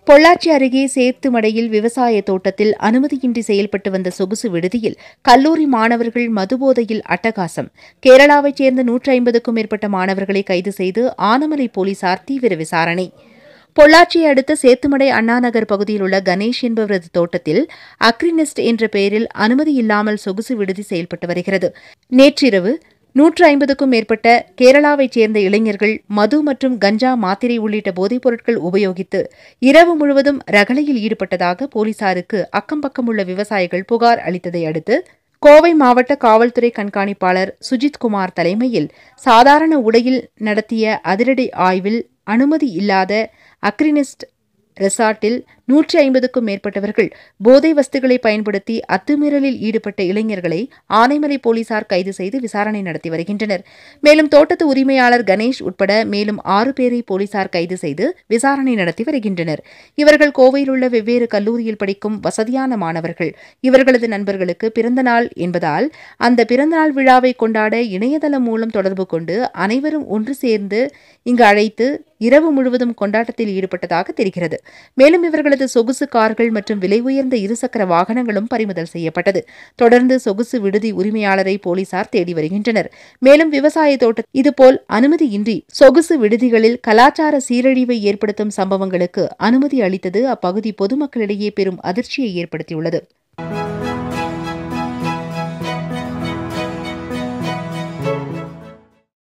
பொள்ளாச்சி அருகே சேத்துமடையில் விவசாய தோட்டத்தில் அனுமதியின்றி செயல்பட்டு வந்த சொகுசு விடுதியில் கல்லூரி மாணவர்கள் மதுபோதையில் அட்டகாசம் கேரளாவைச் சேர்ந்த நூற்றி ஐம்பதுக்கும் மேற்பட்ட மாணவர்களை கைது செய்து ஆனமலை போலீசார் தீவிர விசாரணை பொள்ளாச்சியை அடுத்த சேத்துமடை அண்ணாநகர் பகுதியில் உள்ள கணேஷ் என்பவரது தோட்டத்தில் அக்ரினெஸ்ட் என்ற பெயரில் அனுமதி இல்லாமல் சொகுசு விடுதி செயல்பட்டு வருகிறது நேற்றிரவு நூற்று ஐம்பதுக்கும் மேற்பட்ட கேரளாவைச் சேர்ந்த இளைஞர்கள் மது மற்றும் கஞ்சா மாத்திரை உள்ளிட்ட போதைப் பொருட்கள் உபயோகித்து இரவு முழுவதும் ரகளையில் ஈடுபட்டதாக போலீசாருக்கு அக்கம்பக்கம் உள்ள விவசாயிகள் புகார் அளித்ததை அடுத்து கோவை மாவட்ட காவல்துறை கண்காணிப்பாளர் சுஜித் குமார் தலைமையில் சாதாரண உடையில் நடத்திய அதிரடி ஆய்வில் அனுமதி இல்லாத அக்ரினெஸ்ட் ரெசார்ட்டில் நூற்றி ஐம்பதுக்கும் மேற்பட்டவர்கள் போதை வஸ்துகளை பயன்படுத்தி அத்துமீறலில் ஈடுபட்ட இளைஞர்களை ஆனைமலை போலீசார் கைது செய்து விசாரணை நடத்தி வருகின்றனர் மேலும் தோட்டத்து உரிமையாளர் கணேஷ் உட்பட மேலும் ஆறு பேரை போலீசார் கைது செய்து விசாரணை நடத்தி வருகின்றனர் இவர்கள் கோவையில் உள்ள வெவ்வேறு கல்லூரியில் படிக்கும் வசதியான மாணவர்கள் இவர்களது நண்பர்களுக்கு பிறந்தநாள் என்பதால் அந்த பிறந்தநாள் விழாவை கொண்டாட இணையதளம் மூலம் தொடர்பு கொண்டு அனைவரும் ஒன்று சேர்ந்து இங்கு அழைத்து இரவு முழுவதும் கொண்டாட்டத்தில் ஈடுபட்டதாக தெரிகிறது மேலும் இவர்களது சொகுசு கார்கள் மற்றும் விலை உயர்ந்த இருசக்கர வாகனங்களும் பறிமுதல் செய்யப்பட்டது தொடர்ந்து சொகுசு விடுதி உரிமையாளரை போலீசார் தேடி வருகின்றனர் மேலும் விவசாய தோட்ட இதுபோல் அனுமதியின்றி சொகுசு விடுதிகளில் கலாச்சார சீரழிவை ஏற்படுத்தும் சம்பவங்களுக்கு அனுமதி அளித்தது அப்பகுதி பொதுமக்களிடையே பெரும் அதிர்ச்சியை ஏற்படுத்தியுள்ளது